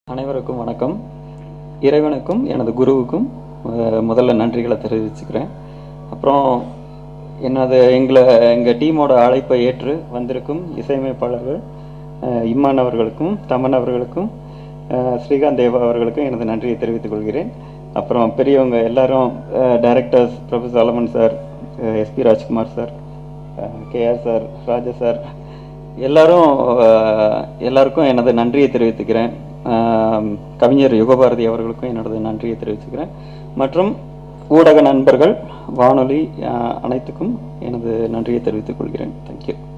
அனைவருக்கும் வணக்கம் இறைவனுக்கும் எனது குருவுக்கும் அஹ், முதல்ல நன்றிகளை தெரிவிச்சுக்கிறேன் அப்புறம் எனது எங்களை எங்கள் டீமோட அழைப்பை ஏற்று வந்திருக்கும் இசையமைப்பாளர்கள் அஹ், இம்மான் அவர்களுக்கும் தமன் அவர்களுக்கும் அஹ், ஸ்ரீகாந்த் தேவா அவர்களுக்கும் எனது நன்றியை தெரிவித்துக் கொள்கிறேன் அப்புறம் பெரியவங்க எல்லாரும் directors Prabhu Solomon sir SP Rajkumar sir KR sir Raja sir எல்லாரும் அஹ், எல்லாருக்கும் எனது நன்றியை தெரிவித்துக்கிறேன் அஹ், கவிஞர் யுகபாரதி அவர்களுக்கும் எனது நன்றியை தெரிவிச்சுக்கிறேன் மற்றும் ஊடக நண்பர்கள் வானொலி அஹ், அனைத்துக்கும் எனது நன்றியை தெரிவித்துக் கொள்கிறேன் தேங்க்யூ